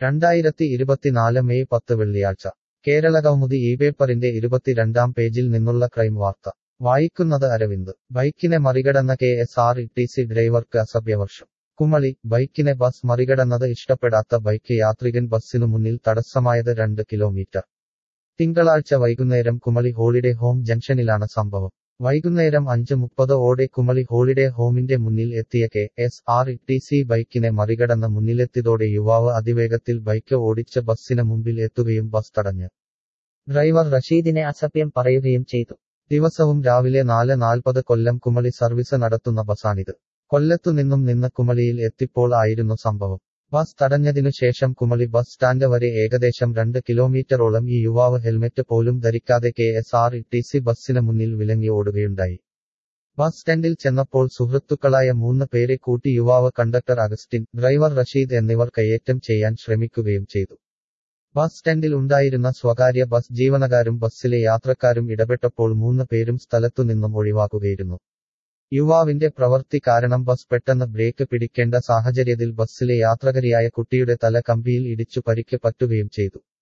രണ്ടായിരത്തി ഇരുപത്തിനാല് മെയ് പത്ത് വെള്ളിയാഴ്ച കേരള കൗമുദി ഈ പേപ്പറിന്റെ ഇരുപത്തിരണ്ടാം പേജിൽ നിന്നുള്ള ക്രൈം വാർത്ത വായിക്കുന്നത് അരവിന്ദ് ബൈക്കിനെ മറികടന്ന K S R E T C ഡ്രൈവർക്ക് അസഭ്യവർഷം കുമളി ബൈക്കിനെ ബസ് മറികടന്നത് ഇഷ്ടപ്പെടാത്ത ബൈക്ക് യാത്രികൻ ബസ്സിനു മുന്നിൽ തടസ്സമായത് രണ്ട് കിലോമീറ്റർ തിങ്കളാഴ്ച വൈകുന്നേരം കുമളി ഹോളിഡേ ഹോം ജംഗ്ഷനിലാണ് സംഭവം വൈകുന്നേരം അഞ്ച് മുപ്പത് ഓടെ കുമളി ഹോളിഡേ ഹോമിന്റെ മുന്നിൽ എത്തിയ K S R E T C ബൈക്കിനെ മറികടന്ന് മുന്നിലെത്തിയതോടെ യുവാവ് അതിവേഗത്തിൽ ബൈക്ക് ഓടിച്ച് ബസ്സിന് മുമ്പിൽ എത്തുകയും ബസ് തടഞ്ഞ് ഡ്രൈവർ റഷീദിനെ അസഭ്യം പറയുകയും ചെയ്തു ദിവസവും രാവിലെ നാല് നാൽപ്പത് കൊല്ലം കുമളി സർവീസ് നടത്തുന്ന ബസാണിത് കൊല്ലത്തുനിന്നും നിന്ന് കുമളിയിൽ എത്തിപ്പോൾ ആയിരുന്നു സംഭവം ബസ് തടഞ്ഞതിനു ശേഷം കുമളി ബസ് സ്റ്റാൻഡ് വരെ ഏകദേശം രണ്ട് കിലോമീറ്ററോളം ഈ യുവാവ് ഹെൽമെറ്റ് പോലും ധരിക്കാതെ K S R T C ബസ്സിന് മുന്നിൽ വിലങ്ങി ഓടുകയുണ്ടായി ബസ് സ്റ്റാൻഡിൽ ചെന്നപ്പോൾ സുഹൃത്തുക്കളായ മൂന്ന് പേരെ കൂട്ടി യുവാവ് കണ്ടക്ടർ അഗസ്റ്റിൻ ഡ്രൈവർ റഷീദ് എന്നിവർ കയ്യേറ്റം ചെയ്യാൻ ശ്രമിക്കുകയും ചെയ്തു ബസ് സ്റ്റാൻഡിൽ ഉണ്ടായിരുന്ന സ്വകാര്യ ബസ് ജീവനക്കാരും ബസ്സിലെ യാത്രക്കാരും ഇടപെട്ടപ്പോൾ മൂന്ന് പേരും സ്ഥലത്തുനിന്നും ഒഴിവാക്കുകയായിരുന്നു യുവാവിന്റെ പ്രവൃത്തി കാരണം ബസ് പെട്ടെന്ന് ബ്രേക്ക് പിടിക്കേണ്ട സാഹചര്യത്തിൽ ബസ്സിലെ യാത്രകരിയായ കുട്ടിയുടെ തല കമ്പിയിൽ ഇടിച്ചു പരിക്ക് പറ്റുകയും ചെയ്തു